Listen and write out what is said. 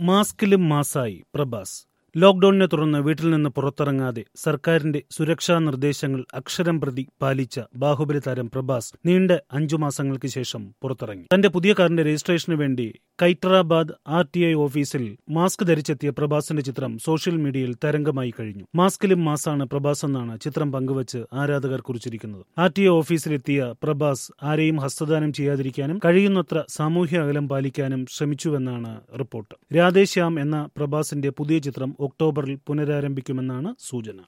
മാസ്കിലും മാസായി പ്രഭാസ് ലോക്ഡൌണിനെ തുടർന്ന് വീട്ടിൽ നിന്ന് പുറത്തിറങ്ങാതെ സർക്കാരിന്റെ സുരക്ഷാ നിർദ്ദേശങ്ങൾ അക്ഷരം പ്രതി പാലിച്ച ബാഹുബലി താരം പ്രഭാസ് നീണ്ട അഞ്ചു മാസങ്ങൾക്ക് ശേഷം പുറത്തിറങ്ങി തന്റെ പുതിയ കാറിന്റെ രജിസ്ട്രേഷന് വേണ്ടി കൈറ്ററാബാദ് ആർ ടി ഐ ഓഫീസിൽ മാസ്ക് ധരിച്ചെത്തിയ പ്രഭാസിന്റെ ചിത്രം സോഷ്യൽ മീഡിയയിൽ തരംഗമായി കഴിഞ്ഞു മാസ്കിലും മാസാണ് പ്രഭാസ് എന്നാണ് ചിത്രം പങ്കുവച്ച് ആരാധകർ കുറിച്ചിരിക്കുന്നത് ആർ ടി ഐ ഓഫീസിലെത്തിയ പ്രഭാസ് ആരെയും ഹസ്തദാനം ചെയ്യാതിരിക്കാനും കഴിയുന്നത്ര സാമൂഹ്യ അകലം പാലിക്കാനും ശ്രമിച്ചുവെന്നാണ് റിപ്പോർട്ട് രാധേശ്യാം എന്ന പ്രഭാസിന്റെ പുതിയ ചിത്രം ഒക്ടോബറിൽ പുനരാരംഭിക്കുമെന്നാണ് സൂചന